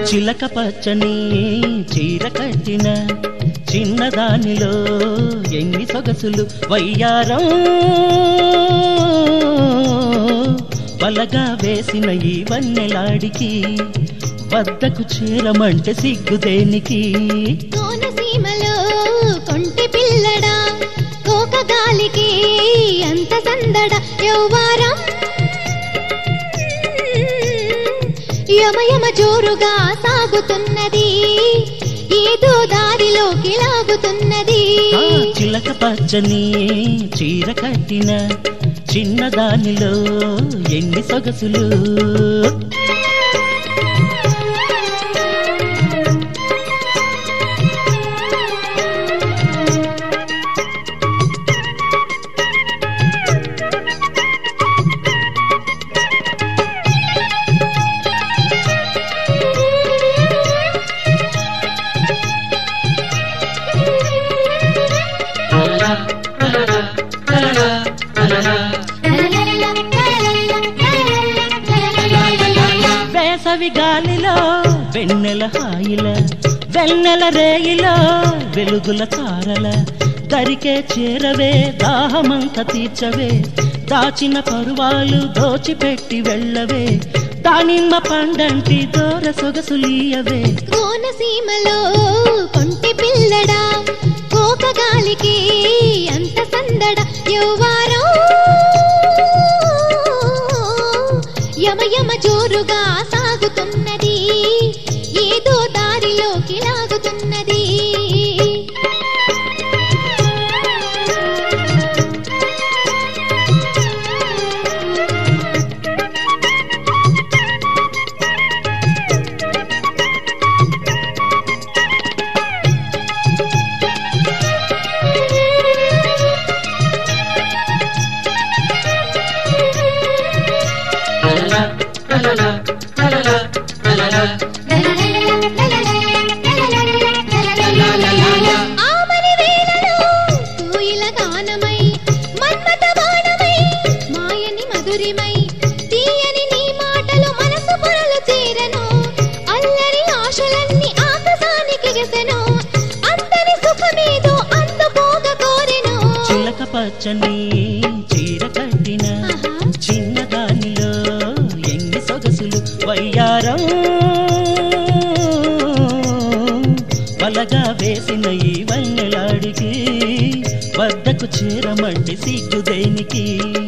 చిలక పచ్చని చీర కట్టిన చిన్నదానిలో ఎన్ని సొగసులు వయ్యారం వలగా వేసిన ఈ వన్నెలాడికి వద్దకు చేరమంటే సిగ్గు దేనికి కోనసీమలో కొంటి పిల్లడా కోక గాలికి అంత సందడ యౌవారం యమయమ జోరుగా సాగుతున్నది ఏదో దారిలోకి లాగుతున్నది ఆ చిలక పచ్చని చీర కట్టిన చిన్నదానిలో ఎన్ని సొగసులు వేసవి గాలిలో వెన్నెల హాయిల వెన్నెల రేయిలో వెలుగుల తారల దరికే చేరవే దాహమంత తీర్చవే దాచిన పరువాలు దోచిపెట్టి వెళ్ళవే దానిమ్మ పండంటి దూర సొగసులీయవే కోనసీమలో కొంటి పిల్లడా కోక గాలికి అంత సందడ యౌవారం యమ యమ జోరుగా సాగుతున్నది ఏదో దారిలోకి లాగుతున్నది ఆమని వేళలో కోయిల గానమై మన్మథ బాణమై మాయని మధురిమై తీయని నీ మాటలు మనసు పొరలు చేరను అల్లరి ఆశలన్నీ ఆకాశానికి గెసెను అంతని సుఖమేదో అందుకోగ కోరెను చిలక పచ్చని చీర కట్టిన ఆహా. చిన్నదానిలో ఎన్ని సొగసులు వయ్యారం వలగా వేసిన ఈ వన్నెలాడికి వద్దకు చేరమంటే సిగ్గు దేనికి